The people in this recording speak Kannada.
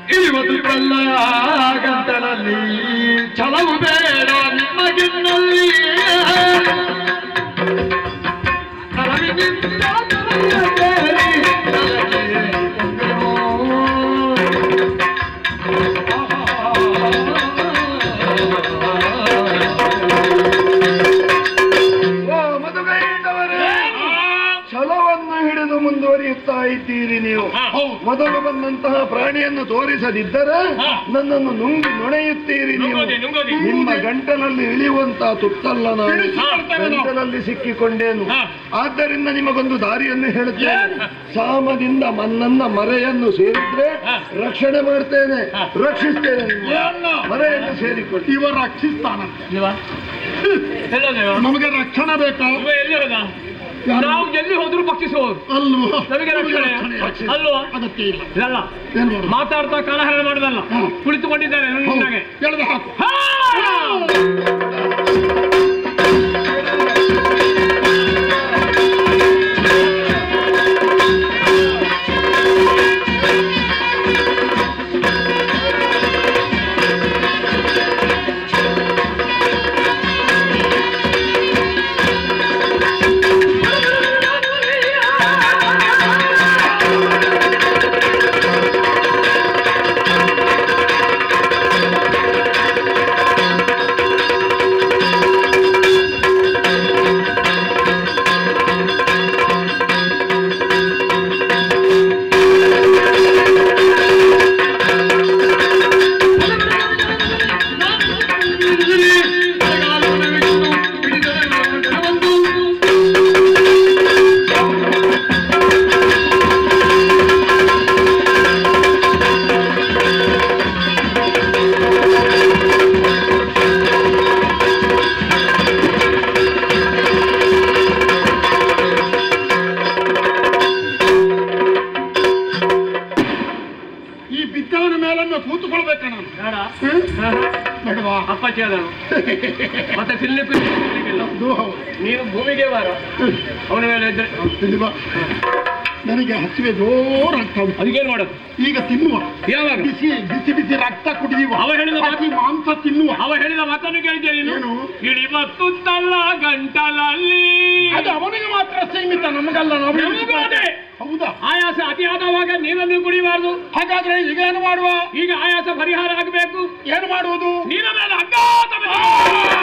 ಇಳಿವದು ಕಲ್ಲ ಗಂಟಲಲ್ಲಿ ಛಲವು ಬೇಡ ನಿಮಗಿನ್ನಲ್ಲಿ ಕರವಿನಿಂದ ಕರವಿನ ಕೇಳಿ ನನಗೆ ಕೊಂದೆನೋ. ಓ ಮದುಗೈದವರೇ ಛಲವನ್ನು ಹಿಡಿದು ಮುಂದುವರಿಯುತ್ತಾ ಇದ್ದೀರಿ ನೀವು ಮೊದಲು ಬಂದಂತಹ ಪ್ರಾಣಿಯನ್ನು ತೋರಿಸದಿದ್ದರೆ ನನ್ನನ್ನು ನುಂಗಿ ನುಣೆಯುತ್ತೀರಿ ನೀವು ನುಂಗೋದೆ, ನುಂಗೋದೆ. ನಿಮ್ಮ ಗಂಟಲಲ್ಲಿ ಇಳಿಯುವಂತಹ ತುತ್ತಲ್ಲ ನಾನು ಇಳಿಸಿಕೊಳ್ತೇವೆ ನಾವು. ಗಂಟಲಲ್ಲಿ ಸಿಕ್ಕಿಕೊಂಡೇನು ಹಾ. ಆದ್ದರಿಂದ ನಿಮಗೊಂದು ದಾರಿಯನ್ನು ಹೇಳುತ್ತೇನೆ ಸಾಮದಿಂದ ಮನ್ನನ್ನ ಮರೆಯನ್ನು ಸೇರಿದ್ರೆ ಹಾ. ರಕ್ಷಣೆ ಮಾಡ್ತೇನೆ ಹಾ. ರಕ್ಷಿಸ್ತೇನೆ ನಿಮ್ಮ ಏನು? ಮರೆಯನ್ನು ಸೇರಿಕೊಳ್ಳಿ ಇವ ರಕ್ಷಿಸ್ತಾನಂತೆ ಇಲ್ವಾ ಎಲ್ಲದೇವ ನಮಗೆ ರಕ್ಷಣೆ ಬೇಕಾ ಇವ ಎಲ್ಲಿ ಹೋದ ನಾವು ಎಲ್ಲಿ ಹೋದ್ರು ಭಕ್ಷಿಸುವವರು ಅಲ್ವಾ ನಮಗೆ ರಕ್ಷಣೆ ರಕ್ಷಣೆ. ಅಲ್ವಾ ಅದಕ್ಕೆ ಇಲ್ಲ ಇದಲ್ಲ ಏನ್ ಮಾಡುದು ಮಾತಾಡ್ತಾ ಕಾಲಹರಣ ಮಾಡುದಲ್ಲ ಹ್ಮ್. ಕುಳಿತುಕೊಂಡಿದ್ದಾರೆ ನಿನ್ನಾಗೆ ಎಳೆದು ಹಾಕು ಹಾ! ಈ ಬಿದ್ದವನ ಮೇಲೊಮ್ಮೆ ಕೂತುಕೊಳ್ಬೇಕ ನಾನು ಬೇಡ ಹ್ಮ್? ಹಾ. ಬೇಡವಾ ಅಪ್ಪಾಚಿ ಅದನು ಮತ್ತೆ ತಿನ್ಲಿಕ್ಕೂ ತಿನ್ಲಿಕ್ಕಿಲ್ಲ. ಅದು ಹೌದು ನೀನು ಭೂಮಿಗೆ ಬಾರ ಅವನ ಮೇಲೆ ಇದ್ರೆ ಇಲ್ಲಿ ಬಾ. ನನಗೆ ಹಸಿವೆ ಜೋರಾಗ್ತಾ ಉಂಟು ಅದಕ್ಕೇನು ಮಾಡೋದು ಈಗ ತಿನ್ನುವ ಯಾವಾಗ ಬಿಸಿ ಬಿಸಿ ಬಿಸಿ ರಕ್ತ ಕುಡಿಯುವ ಅವ ಹೇಳಿದ ಮಾತು- ಹಸಿ ಮಾಂಸ ತಿನ್ನುವ ಅವ ಹೇಳಿದ ಮಾತನ್ನು ಕೇಳಿದ್ಯಾ ನೀನು ಏನು? ಇಳಿ ಮತ್ತುತ್ತಲ್ಲ ಗಂಟಲಲ್ಲಿ ಅದು ಅವನಿಗೆ ಮಾತ್ರ ಸೀಮಿತ ನಮಗಲ್ಲ ನಾವು ನಮಗೂ ಅದೇ. ಹೌದಾ ಆಯಾಸ ಅತಿಯಾದವಾಗ ನೀರನ್ನು ಕುಡಿಬಾರ್ದು ಹಾಗಾದ್ರೆ ಈಗ ಏನು ಮಾಡುವ ಈಗ ಆಯಾಸ ಪರಿಹಾರ ಆಗಬೇಕು ಏನು ಮಾಡುವುದು ನೀರ ಮೇಲೆ ಅಗಾಧ